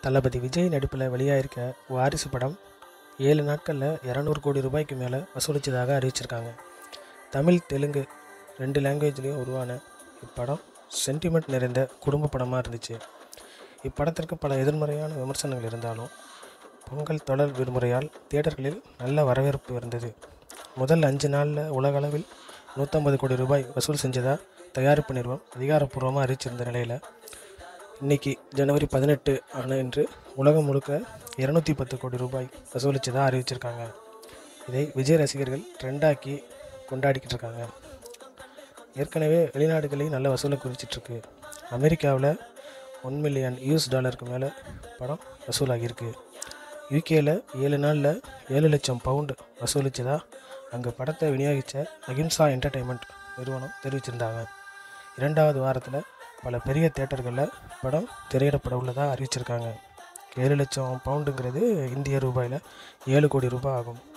தளபதி விஜய் நடிப்பில் வெளியாயிருக்க வாரிசு படம் ஏழு நாட்களில் இரநூறு கோடி ரூபாய்க்கு மேலே வசூலித்ததாக அறிவிச்சிருக்காங்க தமிழ் தெலுங்கு ரெண்டு லாங்குவேஜ்லேயும் உருவான இப்படம் சென்டிமெண்ட் நிறைந்த குடும்ப படமாக இருந்துச்சு இப்படத்திற்கு பல எதிர்மறையான விமர்சனங்கள் இருந்தாலும் பொங்கல் தொடர் விடுமுறையால் தியேட்டர்களில் நல்ல வரவேற்பு இருந்தது முதல் அஞ்சு நாளில் உலகளவில் நூற்றம்பது கோடி ரூபாய் வசூல் செஞ்சதாக தயாரிப்பு நிறுவனம் அதிகாரப்பூர்வமாக அறிவிச்சிருந்த நிலையில் இன்னைக்கு ஜனவரி பதினெட்டு ஆன இன்று உலகம் முழுக்க இரநூத்தி பத்து கோடி ரூபாய் வசூலிச்சதாக அறிவிச்சிருக்காங்க இதை விஜய் ரசிகர்கள் ட்ரெண்டாக்கி கொண்டாடிக்கிட்டு இருக்காங்க ஏற்கனவே வெளிநாடுகளையும் நல்ல வசூலை குறிச்சிட்ருக்கு அமெரிக்காவில் ஒன் மில்லியன் யூஎஸ் டாலருக்கு மேலே படம் வசூலாகியிருக்கு யூகேயில் ஏழு நாளில் ஏழு லட்சம் பவுண்டு வசூலிச்சதா அங்கே படத்தை விநியோகித்த அகிம்சா என்டர்டெயின்மெண்ட் நிறுவனம் தெரிவிச்சிருந்தாங்க இரண்டாவது வாரத்தில் பல பெரிய தேட்டர்களில் படம் திரையிடப்பட உள்ளதாக அறிவிச்சிருக்காங்க ஏழு லட்சம் பவுண்டுங்கிறது இந்திய ரூபாயில் ஏழு கோடி ரூபாய் ஆகும்